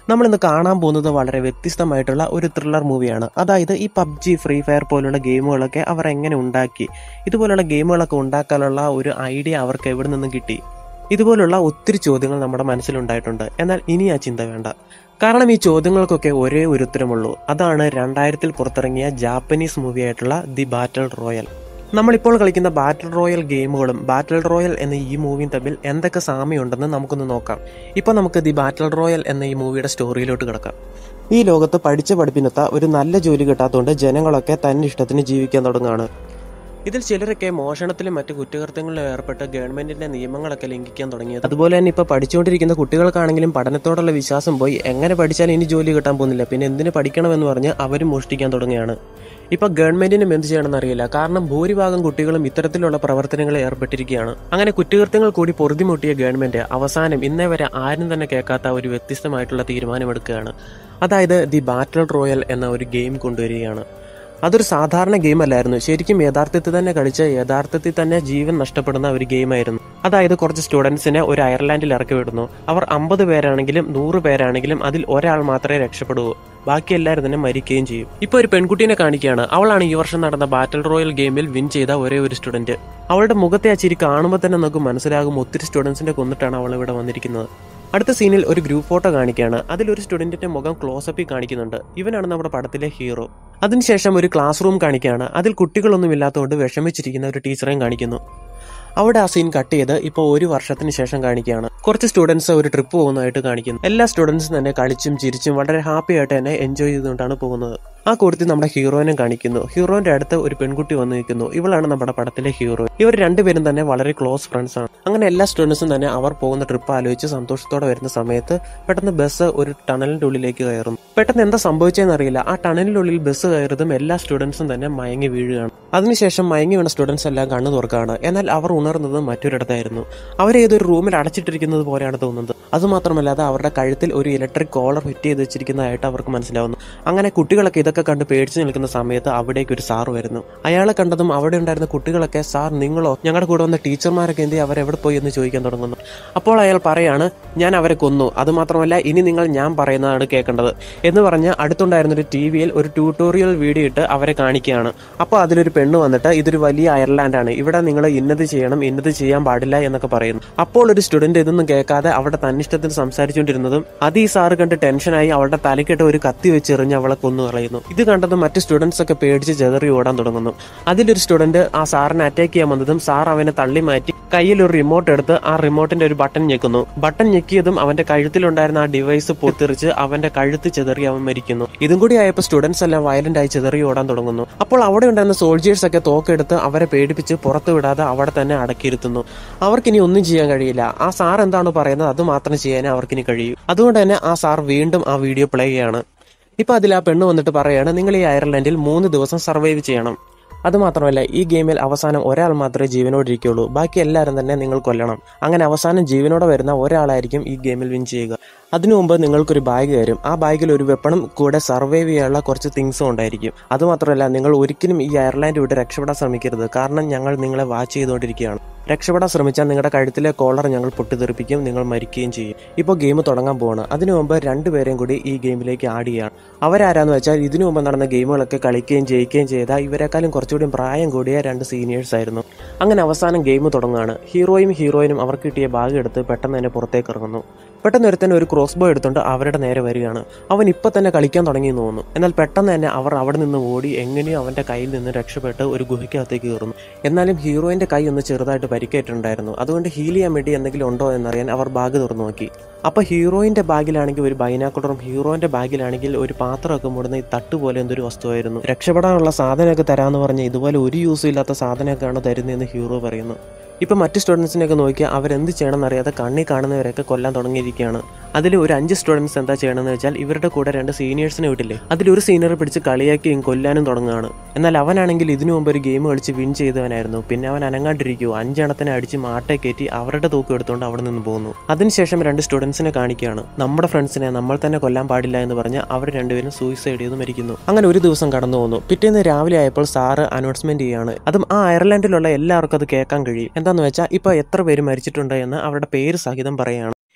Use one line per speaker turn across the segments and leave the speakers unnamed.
നമ്മൾ ഇന്ന് കാണാൻ പോകുന്നത് വളരെ വ്യത്യസ്തമായിട്ടുള്ള ഒരു ത്രില്ലർ മൂവിയാണ് അതായത് ഈ പബ്ജി ഫ്രീ ഫയർ പോലുള്ള ഗെയിമുകളൊക്കെ അവർ എങ്ങനെ ഉണ്ടാക്കി ഇതുപോലുള്ള ഗെയിമുകളൊക്കെ ഉണ്ടാക്കാനുള്ള ഒരു ഐഡിയ അവർക്ക് എവിടെ നിന്നും കിട്ടി ഇതുപോലുള്ള ഒത്തിരി ചോദ്യങ്ങൾ നമ്മുടെ മനസ്സിലുണ്ടായിട്ടുണ്ട് എന്നാൽ ഇനി ആ ചിന്ത വേണ്ട കാരണം ഈ ചോദ്യങ്ങൾക്കൊക്കെ ഒരേ ഒരു ഉത്തരമുള്ളൂ അതാണ് രണ്ടായിരത്തിൽ പുറത്തിറങ്ങിയ ജാപ്പനീസ് മൂവിയായിട്ടുള്ള ദി ബാറ്റൽ റോയൽ നമ്മളിപ്പോൾ കളിക്കുന്ന ബാറ്റിൽ റോയൽ ഗെയിമുകളും ബാറ്റിൽ റോയൽ എന്ന ഈ മൂവിയും തമ്മിൽ എന്തൊക്കെ സാമ്യമുണ്ടെന്ന് നമുക്കൊന്ന് നോക്കാം ഇപ്പൊ നമുക്ക് ദി ബാറ്റിൽ റോയൽ എന്ന ഈ മൂവിയുടെ സ്റ്റോറിയിലോട്ട് കിടക്കാം ഈ ലോകത്ത് പഠിച്ച പഠിപ്പിനൊത്ത ഒരു നല്ല ജോലി കിട്ടാത്തതുകൊണ്ട് ജനങ്ങളൊക്കെ തന്നെ ഇഷ്ടത്തിന് ജീവിക്കാൻ തുടങ്ങുകയാണ് ഇതിൽ ചിലരൊക്കെ മോഷണത്തിലും മറ്റു കുറ്റകൃത്യങ്ങളിലും ഏർപ്പെട്ട് ഗവൺമെന്റിന്റെ നിയമങ്ങളൊക്കെ ലംഘിക്കാൻ തുടങ്ങിയത് അതുപോലെ തന്നെ ഇപ്പൊ പഠിച്ചുകൊണ്ടിരിക്കുന്ന കുട്ടികൾക്കാണെങ്കിലും പഠനത്തോടുള്ള വിശ്വാസം പോയി എങ്ങനെ പഠിച്ചാലും ഇനി ജോലി കിട്ടാൻ പോകുന്നില്ല പിന്നെ എന്തിനു പഠിക്കണമെന്ന് പറഞ്ഞ് അവരും മോഷ്ടിക്കാൻ തുടങ്ങുകയാണ് ഇപ്പൊ ഗവൺമെന്റിനും എന്ത് ചെയ്യണമെന്ന് അറിയില്ല കാരണം ഭൂരിഭാഗം കുട്ടികളും ഇത്തരത്തിലുള്ള പ്രവർത്തനങ്ങളിൽ ഏർപ്പെട്ടിരിക്കുകയാണ് അങ്ങനെ കുറ്റകൃത്യങ്ങൾ കൂടി പൊറുതിമുട്ടിയ ഗവൺമെന്റ് അവസാനം ഇന്നേ വരെ ആരും തന്നെ കേൾക്കാത്ത ഒരു വ്യത്യസ്തമായിട്ടുള്ള തീരുമാനമെടുക്കുകയാണ് അതായത് ദി ബാറ്റിൽ റോയൽ എന്ന ഒരു ഗെയിം കൊണ്ടുവരികയാണ് അതൊരു സാധാരണ ഗെയിം അല്ലായിരുന്നു ശരിക്കും യഥാർത്ഥത്തിൽ തന്നെ കളിച്ച് യഥാർത്ഥത്തിൽ തന്നെ ജീവൻ നഷ്ടപ്പെടുന്ന ഒരു ഗെയിമായിരുന്നു അതായത് കുറച്ച് സ്റ്റുഡൻസിനെ ഒരു അയർലാൻഡിൽ ഇറക്കി വിടുന്നു അവർ അമ്പത് പേരാണെങ്കിലും നൂറ് പേരാണെങ്കിലും അതിൽ ഒരാൾ മാത്രമേ രക്ഷപ്പെടൂ ബാക്കി എല്ലാവരും തന്നെ മരിക്കുകയും ചെയ്യും ഇപ്പൊ ഒരു പെൺകുട്ടീനെ കാണിക്കുകയാണ് അവളാണ് ഈ വർഷം നടന്ന ബാറ്റിൽ റോയൽ ഗെയിമിൽ വിൻ ചെയ്ത ഒരേ ഒരു സ്റ്റുഡന്റ് അവളുടെ മുഖത്തെ ആ ചിരി കാണുമ്പോൾ തന്നെ നമുക്ക് മനസ്സിലാകും ഒത്തിരി സ്റ്റുഡൻസിനെ കൊന്നിട്ടാണ് അവൾ ഇവിടെ വന്നിരിക്കുന്നത് അടുത്ത സീനിൽ ഒരു ഗ്രൂപ്പ് ഫോട്ടോ കാണിക്കുകയാണ് അതിൽ ഒരു സ്റ്റുഡന്റിന്റെ മുഖം ക്ലോസപ്പിൽ കാണിക്കുന്നുണ്ട് ഇവനാണ് നമ്മുടെ പടത്തിലെ ഹീറോ അതിനുശേഷം ഒരു ക്ലാസ് റൂം കാണിക്കുകയാണ് അതിൽ കുട്ടികളൊന്നും ഇല്ലാത്തതുകൊണ്ട് വിഷമിച്ചിരിക്കുന്ന ഒരു ടീച്ചറെയും കാണിക്കുന്നു അവിടെ ആ സീൻ കട്ട് ചെയ്ത് ഇപ്പോൾ ഒരു വർഷത്തിന് ശേഷം കാണിക്കുകയാണ് കുറച്ച് സ്റ്റുഡൻസ് ഒരു ട്രിപ്പ് പോകുന്നതായിട്ട് കാണിക്കുന്നു എല്ലാ സ്റ്റുഡൻസും തന്നെ കളിച്ചും ചിരിച്ചും വളരെ ഹാപ്പി ആയിട്ട് തന്നെ എൻജോയ് ചെയ്തുകൊണ്ടാണ് പോകുന്നത് ആ കൂട്ടത്തിൽ നമ്മുടെ ഹീറോയിനെ കാണിക്കുന്നു ഹീറോയിന്റെ അടുത്ത് ഒരു പെൺകുട്ടി വന്നു നിൽക്കുന്നു ഇവളാണ് നമ്മുടെ പടത്തിലെ ഹീറോ ഇവർ രണ്ടുപേരും തന്നെ വളരെ ക്ലോസ് ഫ്രണ്ട്സ് ആണ് അങ്ങനെ എല്ലാ സ്റ്റുഡൻസും തന്നെ അവർ പോകുന്ന ട്രിപ്പ് ആലോചിച്ച് സന്തോഷത്തോടെ വരുന്ന സമയത്ത് പെട്ടെന്ന് ബസ് ഒരു ടണലിന്റെ ഉള്ളിലേക്ക് കയറുന്നു പെട്ടെന്ന് എന്താ സംഭവിച്ചതെന്ന് അറിയില്ല ആ ടണലിനുള്ളിൽ ബസ് കയറിയതും എല്ലാ സ്റ്റുഡൻസും തന്നെ മയങ്ങി വീഴുകയാണ് അതിനുശേഷം മയങ്ങി വീണ സ്റ്റുഡൻസ് എല്ലാം കണ്ണു തുറക്കുകയാണ് എന്നാൽ അവർ ഉണർന്നത് മറ്റൊരിടത്തായിരുന്നു അവരെ ഏതൊരു റൂമിൽ അടച്ചിട്ടിരിക്കുന്നത് പോലെയാണ് തോന്നുന്നത് അതുമാത്രമല്ലാതെ അവരുടെ കഴുത്തിൽ ഒരു ഇലക്ട്രിക് കോളർ ഫിറ്റ് ചെയ്ത് വെച്ചിരിക്കുന്നതായിട്ട് അവർക്ക് മനസ്സിലാവുന്നു അങ്ങനെ കുട്ടികളൊക്കെ ഇതൊക്കെ കണ്ട് പേടിച്ചു നിൽക്കുന്ന സമയത്ത് അവിടേക്ക് ഒരു സാർ വരുന്നു അയാളെ കണ്ടതും അവിടെ ഉണ്ടായിരുന്ന കുട്ടികളൊക്കെ സാർ നിങ്ങളോ ഞങ്ങളുടെ കൂടെ വന്ന ടീച്ചർമാരൊക്കെ എന്തി അവരെവിടെ പോയി എന്ന് ചോദിക്കാൻ തുടങ്ങുന്നു അപ്പോൾ അയാൾ പറയാണ് ഞാൻ അവരെ കൊന്നു അതുമാത്രമല്ല ഇനി നിങ്ങൾ ഞാൻ പറയുന്നതാണ് കേൾക്കേണ്ടത് എന്ന് പറഞ്ഞ് അടുത്തുണ്ടായിരുന്ന ഒരു ടി വിയിൽ ഒരു ട്യൂട്ടോറിയൽ വീഡിയോ ഇട്ട് അവരെ കാണിക്കുകയാണ് അപ്പോൾ അതിലൊരു പെണ്ണ് വന്നിട്ട് ഇതൊരു വലിയ അയർലാൻഡാണ് ഇവിടെ നിങ്ങൾ ഇന്നത് ചെയ്യണം ഇന്നത് ചെയ്യാൻ പാടില്ല എന്നൊക്കെ പറയുന്നു അപ്പോൾ ഒരു സ്റ്റുഡന്റ് ഇതൊന്നും കേൾക്കാതെ അവളുടെ തന്നിഷ്ടത്തിന് സംസാരിച്ചുകൊണ്ടിരുന്നതും അത് ഈ സാറ് കണ്ട് ടെൻഷനായി അവളുടെ തലക്കിട്ട് ഒരു കത്തി വെച്ചെറിഞ്ഞ് അവളെ കൊന്നു കളയുന്നു ഇത് കണ്ടതും മറ്റു സ്റ്റുഡൻസ് ഒക്കെ പേടിച്ച് ചെതറി ഓടാൻ തുടങ്ങുന്നു അതിലൊരു സ്റ്റുഡന്റ് ആ സാറിനെ അറ്റാക്ക് ചെയ്യാൻ വന്നതും സാർ അവനെ തള്ളി മാറ്റി കയ്യിൽ ഒരു റിമോട്ട് എടുത്ത് ആ റിമോട്ടിന്റെ ഒരു ബട്ടൺ ഞെക്കുന്നു ബട്ടൺ ഞെക്കിയതും അവന്റെ കഴുത്തിലുണ്ടായിരുന്ന ആ ഡിവൈസ് പൊത്തിറിച്ച് അവന്റെ കഴുത്ത് ചെതറി അവൻ മരിക്കുന്നു ഇതും കൂടി ആയപ്പോൾ സ്റ്റുഡൻസ് എല്ലാം വയലന്റ് ആയി ചെതറി ഓടാൻ തുടങ്ങുന്നു അപ്പോൾ അവിടെ ഉണ്ടായിരുന്ന സോൾജേഴ്സ് ഒക്കെ തോക്കെടുത്ത് അവരെ പേടിപ്പിച്ച് പുറത്തു വിടാതെ അവിടെ തന്നെ അടക്കിയിരുത്തുന്നു അവർക്കിനി ഒന്നും ചെയ്യാൻ കഴിയില്ല ആ സാർ എന്താണ് പറയുന്നത് അത് മാത്രം ചെയ്യാനേ അവർക്കിനി കഴിയൂ അതുകൊണ്ട് തന്നെ ആ സാർ വീണ്ടും ആ വീഡിയോ പ്ലേ ചെയ്യാണ് ഇപ്പൊ അതിൽ ആ പെണ്ണ് വന്നിട്ട് പറയാണ് നിങ്ങൾ ഈ അയർലൻഡിൽ മൂന്ന് ദിവസം സർവൈവ് ചെയ്യണം അതുമാത്രമല്ല ഈ ഗെയിമിൽ അവസാനം ഒരാൾ മാത്രമേ ജീവനോടെ ഇരിക്കുകയുള്ളൂ ബാക്കി എല്ലാവരും തന്നെ നിങ്ങൾ കൊല്ലണം അങ്ങനെ അവസാനം ജീവനോടെ വരുന്ന ഒരാളായിരിക്കും ഈ ഗെയിമിൽ വിൻ ചെയ്യുക അതിനു മുമ്പ് നിങ്ങൾക്കൊരു ബാഗ് തരും ആ ബാഗിൽ ഒരു വെപ്പണും കൂടെ സർവൈവ് ചെയ്യാനുള്ള കുറച്ച് തിങ്സും ഉണ്ടായിരിക്കും അതുമാത്രമല്ല നിങ്ങൾ ഒരിക്കലും ഈ അയർലാൻഡ് വിട്ട് രക്ഷപ്പെടാൻ ശ്രമിക്കരുത് കാരണം ഞങ്ങൾ നിങ്ങളെ വാച്ച് ചെയ്തുകൊണ്ടിരിക്കുകയാണ് രക്ഷപ്പെടാൻ ശ്രമിച്ചാൽ നിങ്ങളുടെ കഴുത്തിലെ കോളർ ഞങ്ങൾ പൊട്ടിത്തെറിപ്പിക്കും നിങ്ങൾ മരിക്കുകയും ചെയ്യും ഇപ്പോൾ ഗെയിം തുടങ്ങാൻ പോവാണ് അതിനു മുമ്പ് രണ്ടുപേരെയും കൂടി ഈ ഗെയിമിലേക്ക് ആഡ് ചെയ്യാണ് അവരാരാന്ന് വെച്ചാൽ ഇതിനു മുമ്പ് നടന്ന ഗെയിമുകളൊക്കെ കളിക്കുകയും ജയിക്കുകയും ചെയ്ത ഇവരെക്കാളും കുറച്ചുകൂടി പ്രായം കൂടിയ രണ്ട് സീനിയേഴ്സ് ആയിരുന്നു അങ്ങനെ അവസാനം ഗെയിം തുടങ്ങുകയാണ് ഹീറോയും ഹീറോയിനും അവർക്ക് കിട്ടിയ ബാഗ് എടുത്ത് പെട്ടെന്ന് തന്നെ പുറത്തേക്ക് ഇറങ്ങുന്നു പെട്ടെന്ന് ഒരുത്തൻ ഒരു ക്രോസ് ബോ എടുത്തുകൊണ്ട് അവരുടെ നേരെ വരികയാണ് അവൻ ഇപ്പൊ തന്നെ കളിക്കാൻ തുടങ്ങിയെന്ന് തോന്നുന്നു എന്നാൽ പെട്ടെന്ന് തന്നെ അവർ അവിടെ നിന്ന് ഓടി എങ്ങനെയോ അവന്റെ കയ്യിൽ നിന്ന് രക്ഷപ്പെട്ട് ഒരു ഗുഹയ്ക്കകത്തേക്ക് കയറുന്നു എന്നാലും ഹീറോയിന്റെ കൈ ഒന്ന് ചെറുതായിട്ട് പരിക്കേറ്റിട്ടുണ്ടായിരുന്നു അതുകൊണ്ട് ഹീൽ ചെയ്യാൻ വേണ്ടി എന്തെങ്കിലും ഉണ്ടോ എന്നറിയാൻ അവർ ബാഗ് തുറന്നു നോക്കി അപ്പൊ ഹീറോയിന്റെ ബാഗിലാണെങ്കിൽ ഒരു ബൈനാക്കുളറും ഹീറോയിന്റെ ബാഗിലാണെങ്കിൽ ഒരു പാത്രമൊക്കെ മൂടുന്ന ഈ തട്ട് പോലെ എന്തൊരു വസ്തുവായിരുന്നു രക്ഷപ്പെടാനുള്ള സാധനമൊക്കെ തരാമെന്ന് പറഞ്ഞ് ഇതുപോലെ ഒരു യൂസും ഇല്ലാത്ത സാധനമൊക്കെയാണ് തരുന്നതെന്ന് ഹീറോ പറയുന്നു ഇപ്പം മറ്റ് സ്റ്റുഡൻസിനെയൊക്കെ നോക്കിയാൽ അവരെന്ത് ചെയ്യണമെന്ന് അറിയാതെ കണ്ണി കാണുന്നവരെയൊക്കെ കൊല്ലാൻ തുടങ്ങിയിരിക്കുകയാണ് അതിൽ ഒരു അഞ്ച് സ്റ്റുഡൻസ് എന്താ ചെയ്യണമെന്ന് വെച്ചാൽ ഇവരുടെ കൂടെ രണ്ട് സീനിയേഴ്സിനെ വിട്ടില്ലേ അതിലൊരു സീനിയറെ പിടിച്ച് കളിയാക്കിയും കൊല്ലാനും തുടങ്ങുകയാണ് എന്നാൽ അവനാണെങ്കിൽ ഇതിനു മുമ്പ് ഒരു ഗെയിം കളിച്ച് വിൻ ചെയ്തവനായിരുന്നു പിന്നെ അവൻ അനങ്ങാണ്ടിരിക്കുവോ അഞ്ചെണ്ണത്തിനെ അടിച്ച് മാട്ടെ കയറ്റി അവരുടെ തൂക്കം എടുത്തുകൊണ്ട് അവിടെ നിന്ന് പോകുന്നു അതിനുശേഷം രണ്ട് സ്റ്റുഡൻസിനെ കാണിക്കുകയാണ് നമ്മുടെ ഫ്രണ്ട്സിനെ നമ്മൾ തന്നെ കൊല്ലാൻ പാടില്ല എന്ന് പറഞ്ഞ് അവർ രണ്ടുപേരും സൂയിസൈഡ് ചെയ്ത് മരിക്കുന്നു അങ്ങനെ ഒരു ദിവസം കടന്നു പോകുന്നു പിറ്റേന്ന് രാവിലെ ആയപ്പോൾ സാറ് അനൗൺസ്മെന്റ് ചെയ്യാണ് അതും ആ അയർലൻഡിലുള്ള എല്ലാവർക്കും അത് കേൾക്കാൻ കഴിയും എന്താന്ന് വെച്ചാൽ ഇപ്പൊ എത്ര പേര് മരിച്ചിട്ടുണ്ട് എന്ന് അവരുടെ പേര് സഹിതം പറയാണ്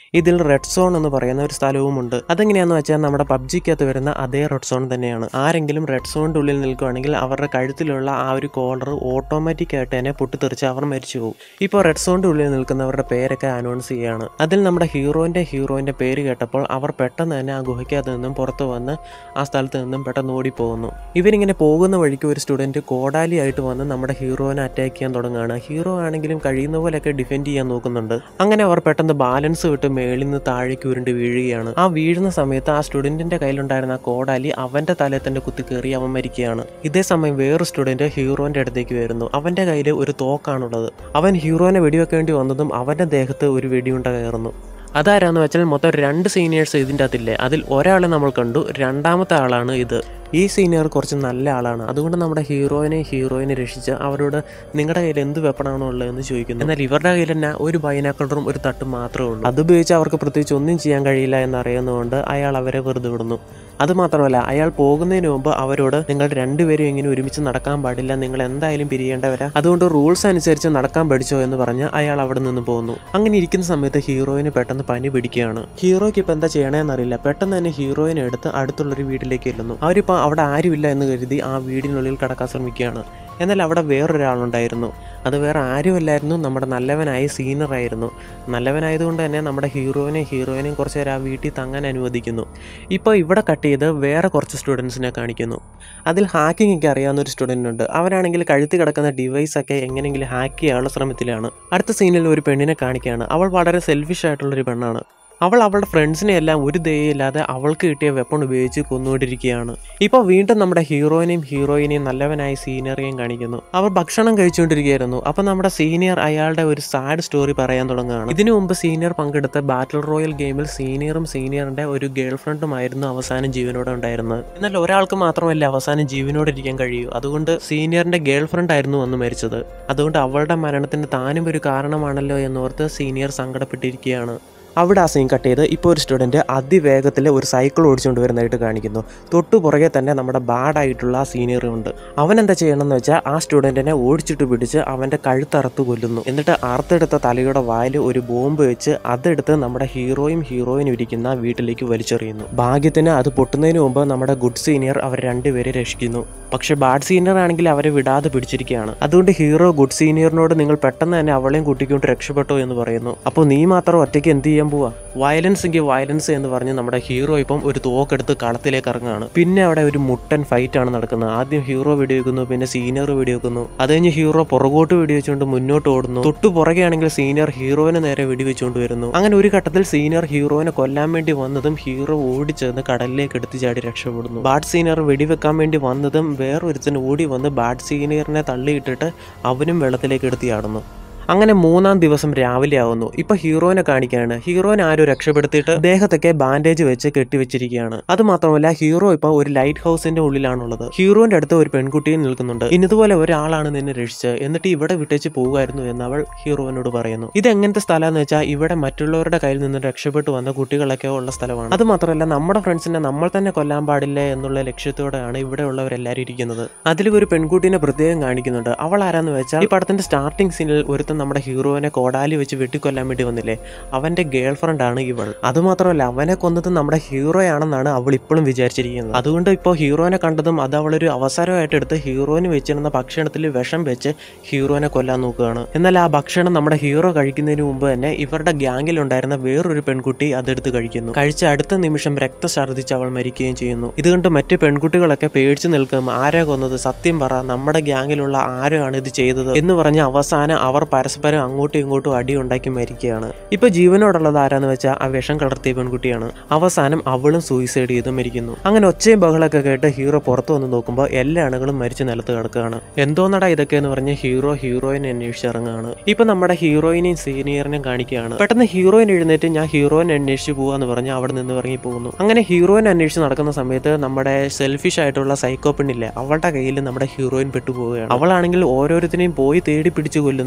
ഇതിൽ റെഡ് സോൺ എന്ന് പറയുന്ന ഒരു സ്ഥലവുമുണ്ട് അതെങ്ങനെയാന്ന് വെച്ചാൽ നമ്മുടെ പബ്ജിക്കകത്ത് വരുന്ന അതേ റെഡ് സോൺ തന്നെയാണ് ആരെങ്കിലും റെഡ് സോണിന്റെ ഉള്ളിൽ നിൽക്കുകയാണെങ്കിൽ അവരുടെ കഴുത്തിലുള്ള ആ ഒരു കോളർ ഓട്ടോമാറ്റിക് ആയിട്ട് തന്നെ പൊട്ടിത്തെറിച്ച് അവർ മരിച്ചു പോകും ഇപ്പോൾ റെഡ് സോണിന്റെ ഉള്ളിൽ നിൽക്കുന്നവരുടെ പേരൊക്കെ അനൗൺസ് ചെയ്യുകയാണ് അതിൽ നമ്മുടെ ഹീറോയിന്റെ ഹീറോയിന്റെ പേര് കേട്ടപ്പോൾ അവർ പെട്ടെന്ന് തന്നെ ആ ഗുഹയ്ക്കകത്ത് നിന്നും പുറത്തു വന്ന് ആ സ്ഥലത്ത് നിന്നും പെട്ടെന്ന് ഓടിപ്പോകുന്നു ഇവരിങ്ങനെ പോകുന്ന വഴിക്ക് ഒരു സ്റ്റുഡന്റ് കോടാലി ആയിട്ട് വന്ന് നമ്മുടെ ഹീറോനെ അറ്റാക്ക് ചെയ്യാൻ തുടങ്ങുകയാണ് ഹീറോ ആണെങ്കിലും കഴിയുന്ന പോലെയൊക്കെ ഡിഫെൻഡ് ചെയ്യാൻ നോക്കുന്നുണ്ട് അങ്ങനെ അവർ പെട്ടെന്ന് ബാലൻസ് വിട്ട് മേളിൽ നിന്ന് താഴേക്ക് ഉരുണ്ട് വീഴുകയാണ് ആ വീഴുന്ന സമയത്ത് ആ സ്റ്റുഡന്റിന്റെ കയ്യിലുണ്ടായിരുന്ന ആ കോടാലി അവന്റെ തലയിൽ തന്നെ കുത്തി കയറി അവൻ മരിക്കുകയാണ് ഇതേ സമയം വേറൊരു സ്റ്റുഡന്റ് ഹീറോന്റെ അടുത്തേക്ക് വരുന്നു അവന്റെ കയ്യിൽ ഒരു തോക്കാണുള്ളത് അവൻ ഹീറോനെ വെടിവെക്കേണ്ടി വന്നതും അവന്റെ ദേഹത്ത് ഒരു വെടിയുണ്ട കയറുന്നു അതാരാന്ന് വെച്ചാൽ മൊത്തം രണ്ട് സീനിയേഴ്സ് ഇതിൻ്റെ അകത്തില്ലേ അതിൽ ഒരാളെ നമ്മൾ കണ്ടു രണ്ടാമത്തെ ആളാണ് ഇത് ഈ സീനിയർ കുറച്ച് നല്ല ആളാണ് അതുകൊണ്ട് നമ്മുടെ ഹീറോയിനെ ഹീറോയിനെ രക്ഷിച്ച് അവരോട് നിങ്ങളുടെ കയ്യിൽ എന്ത് വെപ്പണാണോ ഉള്ളതെന്ന് ചോദിക്കുന്നു എന്നാൽ ഇവരുടെ കയ്യിൽ തന്നെ ഒരു ബൈനാക്കളറും ഒരു തട്ടും മാത്രമേ ഉള്ളൂ അത് ഉപയോഗിച്ച് അവർക്ക് പ്രത്യേകിച്ച് ഒന്നും ചെയ്യാൻ കഴിയില്ല എന്നറിയുന്നതുകൊണ്ട് അയാൾ അവരെ വെറുതെ വിടുന്നു അത് മാത്രമല്ല അയാൾ പോകുന്നതിന് മുമ്പ് അവരോട് നിങ്ങൾ രണ്ടുപേരും ഇങ്ങനെ ഒരുമിച്ച് നടക്കാൻ പാടില്ല നിങ്ങൾ എന്തായാലും പിരിയേണ്ടവരാ അതുകൊണ്ട് റൂൾസ് അനുസരിച്ച് നടക്കാൻ പഠിച്ചോ എന്ന് പറഞ്ഞ് അയാൾ അവിടെ നിന്ന് പോകുന്നു അങ്ങനെ ഇരിക്കുന്ന സമയത്ത് ഹീറോയിന് പെട്ടെന്ന് പനി പിടിക്കുകയാണ് ഹീറോയ്ക്ക് ഇപ്പം എന്താ ചെയ്യണമെന്നറിയില്ല പെട്ടെന്ന് തന്നെ ഹീറോയിനെ എടുത്ത് അടുത്തുള്ളൊരു വീട്ടിലേക്ക് ചെല്ലുന്നു അവരിപ്പോൾ അവിടെ ആരുമില്ല എന്ന് കരുതി ആ വീടിനുള്ളിൽ കടക്കാൻ ശ്രമിക്കുകയാണ് എന്നാൽ അവിടെ വേറൊരാളുണ്ടായിരുന്നു അത് വേറെ ആരുമല്ലായിരുന്നു നമ്മുടെ നല്ലവനായ സീനിയറായിരുന്നു നല്ലവനായതുകൊണ്ട് തന്നെ നമ്മുടെ ഹീറോയിനെയും ഹീറോയിനെയും കുറച്ച് നേരം ആ വീട്ടിൽ തങ്ങാൻ അനുവദിക്കുന്നു ഇപ്പോൾ ഇവിടെ കട്ട് ചെയ്ത് വേറെ കുറച്ച് സ്റ്റുഡൻസിനെ കാണിക്കുന്നു അതിൽ ഹാക്കിംഗ് ഒക്കെ അറിയാവുന്ന ഒരു സ്റ്റുഡൻ്റ് ഉണ്ട് അവരാണെങ്കിൽ കഴുത്തി കിടക്കുന്ന ഡിവൈസ് ഒക്കെ എങ്ങനെയെങ്കിലും ഹാക്ക് ചെയ്യാനുള്ള ശ്രമത്തിലാണ് അടുത്ത സീനിൽ ഒരു പെണ്ണിനെ കാണിക്കുകയാണ് അവൾ വളരെ സെൽഫിഷ് ആയിട്ടുള്ളൊരു പെണ്ണാണ് അവൾ അവളുടെ ഫ്രണ്ട്സിനെ എല്ലാം ഒരു ദയയില്ലാതെ അവൾക്ക് കിട്ടിയ വെപ്പൺ ഉപയോഗിച്ച് കൊന്നുകൊണ്ടിരിക്കുകയാണ് ഇപ്പോൾ വീണ്ടും നമ്മുടെ ഹീറോയിനെയും ഹീറോയിനെയും നല്ലവനായ സീനിയറെയും കാണിക്കുന്നു അവർ ഭക്ഷണം കഴിച്ചുകൊണ്ടിരിക്കുകയായിരുന്നു അപ്പോൾ നമ്മുടെ സീനിയർ അയാളുടെ ഒരു സാഡ് സ്റ്റോറി പറയാൻ തുടങ്ങുകയാണ് ഇതിനു മുമ്പ് സീനിയർ പങ്കെടുത്ത ബാറ്റിൽ റോയൽ ഗെയിമിൽ സീനിയറും സീനിയറിന്റെ ഒരു ഗേൾ ഫ്രണ്ടുമായിരുന്നു അവസാനം ജീവനോടെ ഉണ്ടായിരുന്നത് എന്നാൽ ഒരാൾക്ക് മാത്രമല്ല അവസാനം ജീവനോടെ ഇരിക്കാൻ കഴിയൂ അതുകൊണ്ട് സീനിയറിന്റെ ഗേൾ ഫ്രണ്ട് ആയിരുന്നു അന്ന് മരിച്ചത് അതുകൊണ്ട് അവളുടെ മരണത്തിന് താനും ഒരു കാരണമാണല്ലോ എന്നോർത്ത് സീനിയർ സങ്കടപ്പെട്ടിരിക്കുകയാണ് അവിടെ ആ സീൻ കട്ട് ചെയ്ത് ഇപ്പോൾ ഒരു സ്റ്റുഡൻറ്റ് അതിവേഗത്തിൽ ഒരു സൈക്കിൾ ഓടിച്ചുകൊണ്ട് വരുന്നതായിട്ട് കാണിക്കുന്നു തൊട്ടു പുറകെ തന്നെ നമ്മുടെ ബാഡായിട്ടുള്ള ആ സീനിയറും ഉണ്ട് അവൻ എന്താ ചെയ്യണമെന്ന് വെച്ചാൽ ആ സ്റ്റുഡൻറ്റിനെ ഓടിച്ചിട്ട് പിടിച്ച് അവൻ്റെ കഴുത്തറുത്ത് കൊല്ലുന്നു എന്നിട്ട് അറുത്തെടുത്ത തലയുടെ വായിൽ ഒരു ബോംബ് വെച്ച് അതെടുത്ത് നമ്മുടെ ഹീറോയും ഹീറോയിനും ഇരിക്കുന്ന വീട്ടിലേക്ക് വലിച്ചെറിയുന്നു ഭാഗ്യത്തിന് അത് പൊട്ടുന്നതിന് മുമ്പ് നമ്മുടെ ഗുഡ് സീനിയർ അവർ രണ്ടുപേരെ രക്ഷിക്കുന്നു പക്ഷെ ബാഡ് സീനിയർ ആണെങ്കിൽ അവരെ വിടാതെ പിടിച്ചിരിക്കുകയാണ് അതുകൊണ്ട് ഹീറോ ഗുഡ് സീനിയറിനോട് നിങ്ങൾ പെട്ടെന്ന് തന്നെ അവളെയും കൂട്ടിക്കൊണ്ട് രക്ഷപ്പെട്ടോ എന്ന് പറയുന്നു അപ്പോൾ നീ മാത്രം ഒറ്റയ്ക്ക് എന്ത് ചെയ്യാൻ പോവാ വയലൻസ് എങ്കിൽ വയലൻസ് എന്ന് പറഞ്ഞ് നമ്മുടെ ഹീറോ ഇപ്പം ഒരു തോക്കെടുത്ത് കളത്തിലേക്ക് ഇറങ്ങുകയാണ് പിന്നെ അവിടെ ഒരു മുട്ടൻ ഫൈറ്റ് ആണ് നടക്കുന്നത് ആദ്യം ഹീറോ വെടിവെക്കുന്നു പിന്നെ സീനിയർ വെടിവെക്കുന്നു അത് കഴിഞ്ഞ് ഹീറോ പുറകോട്ട് വെടിവെച്ചുകൊണ്ട് മുന്നോട്ട് ഓടുന്നു തൊട്ടു പുറകെ ആണെങ്കിൽ സീനിയർ ഹീറോയിനെ നേരെ വെടിവെച്ചുകൊണ്ട് വരുന്നു അങ്ങനെ ഒരു ഘട്ടത്തിൽ സീനിയർ ഹീറോയിനെ കൊല്ലാൻ വേണ്ടി വന്നതും ഹീറോ ഓടിച്ചെന്ന് കടലിലേക്ക് എടുത്ത് ചാടി രക്ഷപ്പെടുന്നു ബാഡ് സീനിയർ വെടിവെക്കാൻ വേണ്ടി വന്നതും വേറൊരുത്തിന് ഓടി വന്ന് ബാഡ് സീനിയറിനെ തള്ളിയിട്ടിട്ട് അവനും വെള്ളത്തിലേക്ക് എടുത്ത് ചാടുന്നു അങ്ങനെ മൂന്നാം ദിവസം രാവിലെ ആവുന്നു ഇപ്പൊ ഹീറോനെ കാണിക്കാണ് ഹീറോനെ ആരോ രക്ഷപ്പെടുത്തിയിട്ട് ദേഹത്തൊക്കെ ബാൻഡേജ് വെച്ച് കെട്ടിവെച്ചിരിക്കുകയാണ് അത് മാത്രമല്ല ഹീറോ ഇപ്പൊ ഒരു ലൈറ്റ് ഹൗസിന്റെ ഉള്ളിലാണുള്ളത് ഹീറോന്റെ അടുത്ത് ഒരു പെൺകുട്ടിയും നിൽക്കുന്നുണ്ട് ഇന്നതുപോലെ ഒരാളാണ് നിന്നെ രക്ഷിച്ചത് എന്നിട്ട് ഇവിടെ വിട്ടേച്ച് പോവുമായിരുന്നു എന്ന് അവൾ ഹീറോനോട് പറയുന്നു ഇത് എങ്ങനത്തെ സ്ഥലമാണെന്ന് വെച്ചാൽ ഇവിടെ മറ്റുള്ളവരുടെ കയ്യിൽ നിന്ന് രക്ഷപ്പെട്ടു വന്ന കുട്ടികളൊക്കെ ഉള്ള സ്ഥലമാണ് അത് മാത്രമല്ല നമ്മുടെ ഫ്രണ്ട്സിനെ നമ്മൾ തന്നെ കൊല്ലാൻ പാടില്ല എന്നുള്ള ലക്ഷ്യത്തോടെയാണ് ഇവിടെ ഉള്ളവരെല്ലാവരും ഇരിക്കുന്നത് അതിൽ ഒരു പെൺകുട്ടീനെ പ്രത്യേകം കാണിക്കുന്നുണ്ട് അവൾ ആരാന്ന് വെച്ചാൽ ഈ പടത്തിന്റെ സ്റ്റാർട്ടിംഗ് സീനിൽ ഒരുത്തൻ നമ്മുടെ ഹീറോനെ കോടാലി വെച്ച് വെട്ടിക്കൊല്ലാൻ വേണ്ടി വന്നില്ലേ അവന്റെ ഗേൾ ഫ്രണ്ട് ആണ് ഇവൾ അതുമാത്രമല്ല അവനെ കൊന്നത് നമ്മുടെ ഹീറോയാണെന്നാണ് അവൾ ഇപ്പോഴും വിചാരിച്ചിരിക്കുന്നത് അതുകൊണ്ട് ഇപ്പോൾ ഹീറോനെ കണ്ടതും അത് അവളൊരു അവസരമായിട്ട് എടുത്ത് ഹീറോന് വെച്ചിരുന്ന ഭക്ഷണത്തിൽ വിഷം വെച്ച് ഹീറോനെ കൊല്ലാൻ നോക്കുകയാണ് എന്നാൽ ആ ഭക്ഷണം നമ്മുടെ ഹീറോ കഴിക്കുന്നതിന് മുമ്പ് തന്നെ ഇവരുടെ ഗ്യാങ്ങിൽ ഉണ്ടായിരുന്ന വേറൊരു പെൺകുട്ടി അതെടുത്ത് കഴിക്കുന്നു കഴിച്ച അടുത്ത നിമിഷം രക്തഛർദ്ദിച്ച് അവൾ മരിക്കുകയും ചെയ്യുന്നു ഇത് കണ്ട് മറ്റു പെൺകുട്ടികളൊക്കെ പേടിച്ചു നിൽക്കും ആരാ കൊന്നത് സത്യം പറ നമ്മുടെ ഗ്യാങ്ങിലുള്ള ആരോ ആണ് ഇത് ചെയ്തത് എന്ന് പറഞ്ഞ് അവസാനം അവർ പരസ്പരം അങ്ങോട്ടും ഇങ്ങോട്ടും അടി ഉണ്ടാക്കി മരിക്കുകയാണ് ഇപ്പൊ ജീവനോടുള്ളത് ആരാന്ന് വെച്ചാൽ ആ വിഷം കലർത്തിയ പെൺകുട്ടിയാണ് അവസാനം അവളും സൂയിസൈഡ് ചെയ്ത് മരിക്കുന്നു അങ്ങനെ ഒച്ചയും ബഹളൊക്കെ കേട്ട് ഹീറോ പുറത്തു വന്ന് നോക്കുമ്പോൾ എല്ലാ അണുകളും മരിച്ചു നിലത്ത് കിടക്കുകയാണ് എന്തോന്നടാ ഇതൊക്കെ എന്ന് പറഞ്ഞ് ഹീറോ ഹീറോയിനെ അന്വേഷിച്ച് ഇറങ്ങുകയാണ് ഇപ്പൊ നമ്മുടെ ഹീറോയിനെയും സീനിയറിനെയും കാണിക്കുകയാണ് പെട്ടെന്ന് ഹീറോയിൻ എഴുന്നേറ്റ് ഞാൻ ഹീറോയിനെ അന്വേഷിച്ച് പോവാന്ന് പറഞ്ഞ് അവിടെ നിന്ന് ഇറങ്ങി പോകുന്നു അങ്ങനെ ഹീറോയിനെ അന്വേഷിച്ച് നടക്കുന്ന സമയത്ത് നമ്മുടെ സെൽഫിഷ് ആയിട്ടുള്ള സൈക്കോ പെണ്ണില്ലേ അവളുടെ കയ്യിൽ നമ്മുടെ ഹീറോയിൻ പെട്ടുപോവുകയാണ് അവളാണെങ്കിൽ ഓരോരുത്തരെയും പോയി തേടി പിടിച്ചു കൊല്ലുന്നവളാണ്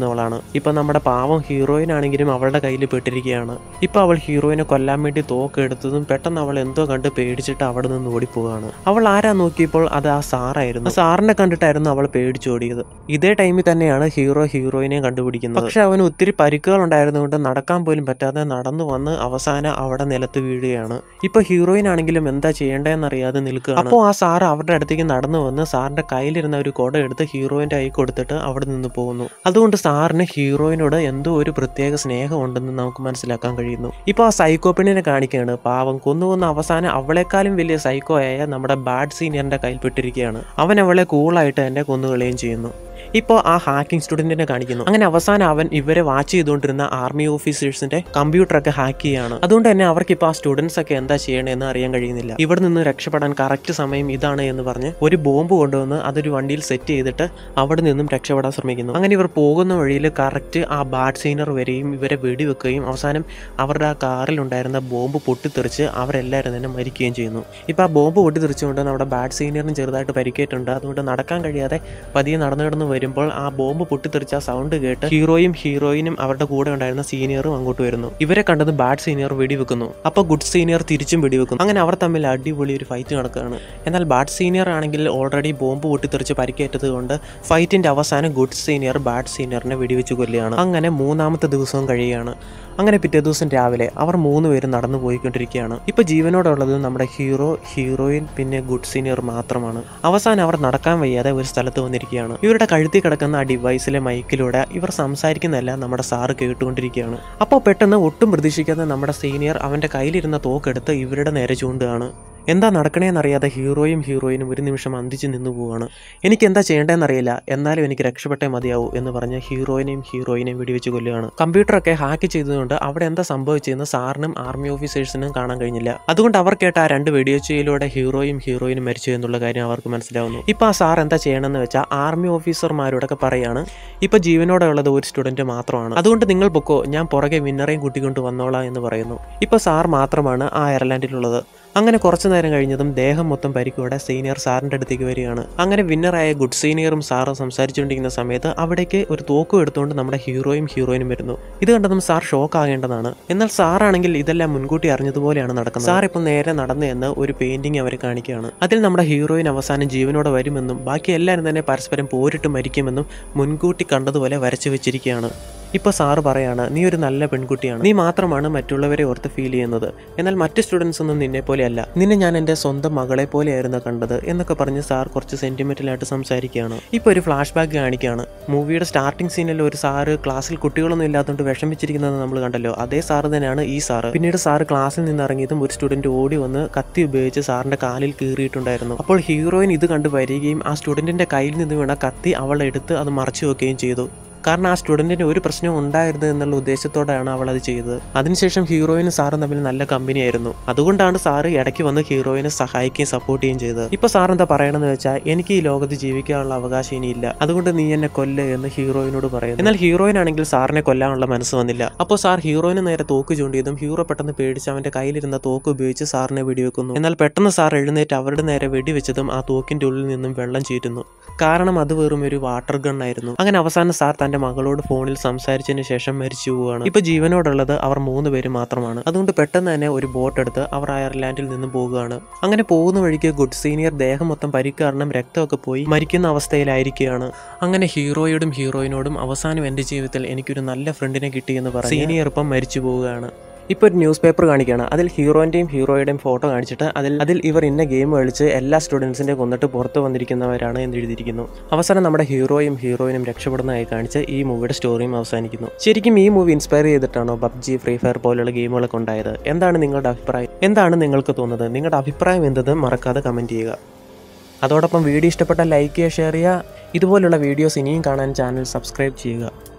ഇപ്പം നമ്മുടെ പാവം ഹീറോയിൻ ആണെങ്കിലും അവളുടെ കയ്യിൽ പെട്ടിരിക്കുകയാണ് ഇപ്പം അവൾ ഹീറോയിനെ കൊല്ലാൻ വേണ്ടി തോക്ക് എടുത്തതും പെട്ടെന്ന് അവൾ എന്തോ കണ്ട് പേടിച്ചിട്ട് അവിടെ നിന്ന് ഓടിപ്പോവുകയാണ് അവൾ ആരാ നോക്കിയപ്പോൾ അത് ആ സാറായിരുന്നു ആ സാറിനെ കണ്ടിട്ടായിരുന്നു അവൾ പേടിച്ചോടിയത് ഇതേ ടൈമിൽ തന്നെയാണ് ഹീറോ ഹീറോയിനെ കണ്ടുപിടിക്കുന്നത് പക്ഷെ അവന് ഒത്തിരി പരിക്കുകൾ ഉണ്ടായിരുന്നുകൊണ്ട് നടക്കാൻ പോലും പറ്റാതെ നടന്നു വന്ന് അവസാനം അവിടെ നിലത്ത് വീഴുകയാണ് ഇപ്പൊ ഹീറോയിൻ ആണെങ്കിലും എന്താ ചെയ്യേണ്ടതെന്നറിയാതെ നിൽക്കുകയാണ് അപ്പോൾ ആ സാറ് അവരുടെ അടുത്തേക്ക് നടന്നു വന്ന് സാറിന്റെ കയ്യിലിരുന്ന ഒരു കുട എടുത്ത് ഹീറോയിന്റെ കൈ കൊടുത്തിട്ട് അവിടെ നിന്ന് പോകുന്നു അതുകൊണ്ട് സാറിന് ഹീറോയിനോട് എന്തോ ഒരു പ്രത്യേക സ്നേഹം ഉണ്ടെന്ന് നമുക്ക് മനസ്സിലാക്കാൻ കഴിയുന്നു ഇപ്പൊ ആ സൈക്കോ പെണ്ണിനെ കാണിക്കുകയാണ് പാവം കൊന്നു കൊന്ന അവസാനം അവളെക്കാളും വലിയ സൈക്കോ ആയ നമ്മുടെ ബാഡ് സീനിയറിന്റെ കയ്യിൽപ്പെട്ടിരിക്കുകയാണ് അവൻ അവളെ കൂളായിട്ട് എന്നെ കൊന്നുകളയുകയും ചെയ്യുന്നു ഇപ്പോൾ ആ ഹാക്കിംഗ് സ്റ്റുഡന്റിനെ കാണിക്കുന്നു അങ്ങനെ അവസാനം അവൻ ഇവരെ വാച്ച് ചെയ്തുകൊണ്ടിരുന്ന ആർമി ഓഫീസേഴ്സിന്റെ കമ്പ്യൂട്ടറൊക്കെ ഹാക്ക് ചെയ്യാണ് അതുകൊണ്ട് തന്നെ അവർക്ക് ഇപ്പോൾ ആ സ്റ്റുഡൻസ് ഒക്കെ എന്താ ചെയ്യണമെന്ന് അറിയാൻ കഴിയുന്നില്ല ഇവിടെ നിന്ന് രക്ഷപ്പെടാൻ കറക്റ്റ് സമയം ഇതാണ് എന്ന് പറഞ്ഞ് ഒരു ബോംബ് കൊണ്ടുവന്ന് അതൊരു വണ്ടിയിൽ സെറ്റ് ചെയ്തിട്ട് അവിടെ നിന്നും രക്ഷപ്പെടാൻ ശ്രമിക്കുന്നു അങ്ങനെ ഇവർ പോകുന്ന വഴിയിൽ കറക്റ്റ് ആ ബാഡ് സീനർ വരെയും ഇവരെ വെടിവെക്കുകയും അവസാനം അവരുടെ ആ കാറിലുണ്ടായിരുന്ന ബോംബ് പൊട്ടിത്തെറിച്ച് അവരെല്ലാവരും തന്നെ മരിക്കുകയും ചെയ്യുന്നു ഇപ്പോൾ ആ ബോംബ് പൊട്ടിത്തെറിച്ചുകൊണ്ട് നമ്മുടെ ബാഡ് സീനിയറിന് ചെറുതായിട്ട് പരിക്കേറ്റുണ്ട് അതുകൊണ്ട് നടക്കാൻ കഴിയാതെ പതിയെ നടന്നു കിടന്ന് വരുമ്പോൾ ആ ബോംബ് പൊട്ടിത്തെറിച്ച ആ സൗണ്ട് കേട്ട് ഹീറോയും ഹീറോയിനും അവരുടെ കൂടെ ഉണ്ടായിരുന്ന സീനിയറും അങ്ങോട്ട് വരുന്നു ഇവരെ കണ്ടത് ബാഡ് സീനിയർ വെടിവെക്കുന്നു അപ്പോൾ ഗുഡ് സീനിയർ തിരിച്ചും വെടിവെക്കുന്നു അങ്ങനെ അവർ തമ്മിൽ അടിപൊളി ഒരു ഫൈറ്റ് നടക്കുകയാണ് എന്നാൽ ബാഡ് സീനിയർ ആണെങ്കിൽ ഓൾറെഡി ബോംബ് പൊട്ടിത്തെറിച്ച് പരിക്കേറ്റത് കൊണ്ട് ഫൈറ്റിന്റെ അവസാനം ഗുഡ് സീനിയർ ബാഡ് സീനിയറിനെ വെടിവെച്ച് കൊല്ലുകയാണ് അങ്ങനെ മൂന്നാമത്തെ ദിവസവും കഴിയുകയാണ് അങ്ങനെ പിറ്റേ ദിവസം രാവിലെ അവർ മൂന്ന് പേരും നടന്നു പോയിക്കൊണ്ടിരിക്കുകയാണ് ഇപ്പൊ ജീവനോടുള്ളത് നമ്മുടെ ഹീറോ ഹീറോയിൻ പിന്നെ ഗുഡ് സീനിയർ മാത്രമാണ് അവസാനം അവർ നടക്കാൻ വയ്യാതെ ഒരു സ്ഥലത്ത് വന്നിരിക്കുകയാണ് ഇവരുടെ കഴുത്തിൽ കിടക്കുന്ന ആ ഡിവൈസിലെ മൈക്കിലൂടെ ഇവർ സംസാരിക്കുന്നതെല്ലാം നമ്മുടെ സാറ് കേട്ടുകൊണ്ടിരിക്കുകയാണ് അപ്പോൾ പെട്ടെന്ന് ഒട്ടും പ്രതീക്ഷിക്കാതെ നമ്മുടെ സീനിയർ അവന്റെ കയ്യിലിരുന്ന തോക്കെടുത്ത് ഇവരുടെ നേരെ ചൂണ്ടുകയാണ് എന്താ നടക്കണേന്നറിയാതെ ഹീറോയും ഹീറോയിനും ഒരു നിമിഷം അന്തിച്ച് നിന്നു പോവാണ് എനിക്ക് എന്താ ചെയ്യേണ്ടതെന്നറിയില്ല എന്നാലും എനിക്ക് രക്ഷപ്പെട്ടേ മതിയാവൂ എന്ന് പറഞ്ഞ് ഹീറോയിനെയും ഹീറോയിനെയും വെടിവെച്ച് കൊല്ലുകയാണ് കമ്പ്യൂട്ടറൊക്കെ ഹാക്ക് ചെയ്തതുകൊണ്ട് അവിടെ എന്താ സംഭവിച്ചതെന്ന് സാറിനും ആർമി ഓഫീസേഴ്സിനും കാണാൻ കഴിഞ്ഞില്ല അതുകൊണ്ട് അവർ കേട്ട ആ രണ്ട് വെടിവെച്ചയിലൂടെ ഹീറോയും ഹീറോയിനും മരിച്ചു എന്നുള്ള കാര്യം അവർക്ക് മനസ്സിലാവുന്നു ഇപ്പൊ ആ സാർ എന്താ ചെയ്യണമെന്ന് വെച്ചാൽ ആർമി ഓഫീസർമാരോടൊക്കെ പറയാണ് ഇപ്പൊ ജീവനോടെ ഉള്ളത് ഒരു സ്റ്റുഡന്റ് മാത്രമാണ് അതുകൊണ്ട് നിങ്ങൾ പൊക്കോ ഞാൻ പുറകെ വിന്നറേയും കൂട്ടിക്കൊണ്ട് വന്നോളാം എന്ന് പറയുന്നു ഇപ്പൊ സാർ മാത്രമാണ് ആ അയർലാൻഡിലുള്ളത് അങ്ങനെ കുറച്ചു നേരം കഴിഞ്ഞതും ദേഹം മൊത്തം പരിക്കോടെ സീനിയർ സാറിന്റെ അടുത്തേക്ക് വരികയാണ് അങ്ങനെ വിന്നറായ ഗുഡ് സീനിയറും സാറും സംസാരിച്ചുകൊണ്ടിരിക്കുന്ന സമയത്ത് അവിടേക്ക് ഒരു തോക്കും എടുത്തുകൊണ്ട് നമ്മുടെ ഹീറോയും ഹീറോയിനും വരുന്നു ഇത് കണ്ടതും സാർ ഷോക്ക് ആകേണ്ടതാണ് എന്നാൽ സാറാണെങ്കിൽ ഇതെല്ലാം മുൻകൂട്ടി അറിഞ്ഞതുപോലെയാണ് നടക്കുന്നത് സാർ ഇപ്പം നേരെ നടന്നു എന്ന് ഒരു പെയിന്റിംഗ് അവരെ കാണിക്കുകയാണ് അതിൽ നമ്മുടെ ഹീറോയിൻ അവസാനം ജീവനോടെ വരുമെന്നും ബാക്കി എല്ലാവരും തന്നെ പരസ്പരം പോരിട്ട് മരിക്കുമെന്നും മുൻകൂട്ടി കണ്ടതുപോലെ വരച്ചു വെച്ചിരിക്കുകയാണ് ഇപ്പൊ സാറ് പറയാണ് നീ ഒരു നല്ല പെൺകുട്ടിയാണ് നീ മാത്രമാണ് മറ്റുള്ളവരെ ഓർത്ത് ഫീൽ ചെയ്യുന്നത് എന്നാൽ മറ്റ് സ്റ്റുഡൻസ് ഒന്നും നിന്നെ പോലെയല്ല നിന്നെ ഞാൻ എൻ്റെ സ്വന്തം മകളെ പോലെയായിരുന്നു കണ്ടത് എന്നൊക്കെ പറഞ്ഞ് സാർ കുറച്ച് സെന്റിമെന്റലായിട്ട് സംസാരിക്കുകയാണ് ഇപ്പൊ ഒരു ഫ്ലാഷ് ബാക്ക് കാണിക്കുകയാണ് മൂവിയുടെ സ്റ്റാർട്ടിംഗ് സീനിൽ ഒരു സാറ് ക്ലാസ്സിൽ കുട്ടികളൊന്നും ഇല്ലാത്തതുകൊണ്ട് വിഷമിച്ചിരിക്കുന്നത് നമ്മൾ കണ്ടല്ലോ അതേ സാറ് തന്നെയാണ് ഈ സാറ് പിന്നീട് സാറ് ക്ലാസ്സിൽ നിന്ന് ഇറങ്ങിയതും ഒരു സ്റ്റുഡന്റ് ഓടി വന്ന് കത്തി ഉപയോഗിച്ച് സാറിന്റെ കാലിൽ കീറിയിട്ടുണ്ടായിരുന്നു അപ്പോൾ ഹീറോയിൻ ഇത് കണ്ട് വരികയും ആ സ്റ്റുഡന്റിന്റെ കയ്യിൽ നിന്ന് വീണ കത്തി അവൾ എടുത്ത് അത് മറച്ചു വെക്കുകയും ചെയ്തു കാരണം ആ സ്റ്റുഡൻറ്റിന് ഒരു പ്രശ്നവും ഉണ്ടായിരുന്നു എന്നുള്ള ഉദ്ദേശത്തോടെയാണ് അവൾ അത് ചെയ്തത് അതിനുശേഷം ഹീറോയിനും സാറും തമ്മിൽ നല്ല കമ്പനിയായിരുന്നു അതുകൊണ്ടാണ് സാറ് ഇടയ്ക്ക് വന്ന് ഹീറോയിനെ സഹായിക്കുകയും സപ്പോർട്ട് ചെയ്യുകയും ചെയ്തത് ഇപ്പൊ സാർ എന്താ പറയണമെന്ന് വെച്ചാൽ എനിക്ക് ഈ ലോകത്ത് ജീവിക്കാനുള്ള അവകാശം ഇനിയില്ല അതുകൊണ്ട് നീ എന്നെ കൊല്ല് എന്ന് ഹീറോയിനോട് പറയുന്നു എന്നാൽ ഹീറോയിൻ ആണെങ്കിൽ സാറിനെ കൊല്ലാനുള്ള മനസ്സ് വന്നില്ല അപ്പോൾ സാർ ഹീറോയിന് നേരെ തോക്ക് ചൂണ്ടിയതും ഹീറോ പെട്ടെന്ന് പേടിച്ച് അവന്റെ കയ്യിലിരുന്ന തോക്ക് ഉപയോഗിച്ച് സാറിനെ വെടിവെക്കുന്നു എന്നാൽ പെട്ടെന്ന് സാർ എഴുന്നേറ്റ് അവരുടെ നേരെ വെടിവെച്ചതും ആ തോക്കിന്റെ ഉള്ളിൽ നിന്നും വെള്ളം ചീറ്റുന്നു കാരണം അത് വെറും ഒരു വാട്ടർ ഗൺ ആയിരുന്നു അങ്ങനെ അവസാനം സാർ തന്റെ മകളോട് ഫോണിൽ സംസാരിച്ചതിന് ശേഷം മരിച്ചു പോവുകയാണ് ഇപ്പൊ ജീവനോടുള്ളത് അവർ മൂന്ന് പേര് മാത്രമാണ് അതുകൊണ്ട് പെട്ടെന്ന് തന്നെ ഒരു ബോട്ട് എടുത്ത് അവർ അയർലാൻഡിൽ നിന്ന് പോകുകയാണ് അങ്ങനെ പോകുന്ന വഴിക്ക് ഗുഡ് സീനിയർ ദേഹം മൊത്തം പരിക്കാരണം രക്തമൊക്കെ പോയി മരിക്കുന്ന അവസ്ഥയിലായിരിക്കുകയാണ് അങ്ങനെ ഹീറോയോടും ഹീറോയിനോടും അവസാനം എന്റെ ജീവിതത്തിൽ എനിക്കൊരു നല്ല ഫ്രണ്ടിനെ കിട്ടിയെന്ന് പറഞ്ഞ് സീനിയർ ഇപ്പം മരിച്ചു പോവുകയാണ് ഇപ്പോൾ ഒരു ന്യൂസ് പേപ്പർ കാണിക്കുകയാണ് അതിൽ ഹീറോൻ്റെയും ഹീറോയുടെയും ഫോട്ടോ കാണിച്ചിട്ട് അതിൽ അതിൽ ഇവർ ഇന്ന ഗെയിം കളിച്ച് എല്ലാ സ്റ്റുഡൻസിൻ്റെ കൊന്നിട്ട് പുറത്ത് വന്നിരിക്കുന്നവരാണ് എന്ന് എഴുതിയിരിക്കുന്നു അവസാനം നമ്മുടെ ഹീറോയും ഹീറോയിനും രക്ഷപ്പെടുന്നതായി കാണിച്ച് ഈ മൂവിയുടെ സ്റ്റോറിയും അവസാനിക്കുന്നു ശരിക്കും ഈ മൂവി ഇൻസ്പയർ ചെയ്തിട്ടാണോ പബ്ജി ഫ്രീ ഫയർ പോലുള്ള ഗെയിമുകളൊക്കെ ഉണ്ടായത് എന്താണ് നിങ്ങളുടെ അഭിപ്രായം എന്താണ് നിങ്ങൾക്ക് തോന്നുന്നത് നിങ്ങളുടെ അഭിപ്രായം എന്തെന്ന് മറക്കാതെ കമൻറ്റ് ചെയ്യുക അതോടൊപ്പം വീഡിയോ ഇഷ്ടപ്പെട്ട ലൈക്ക് ചെയ്യുക ഷെയർ ചെയ്യുക ഇതുപോലുള്ള വീഡിയോസ് ഇനിയും കാണാൻ ചാനൽ സബ്സ്ക്രൈബ് ചെയ്യുക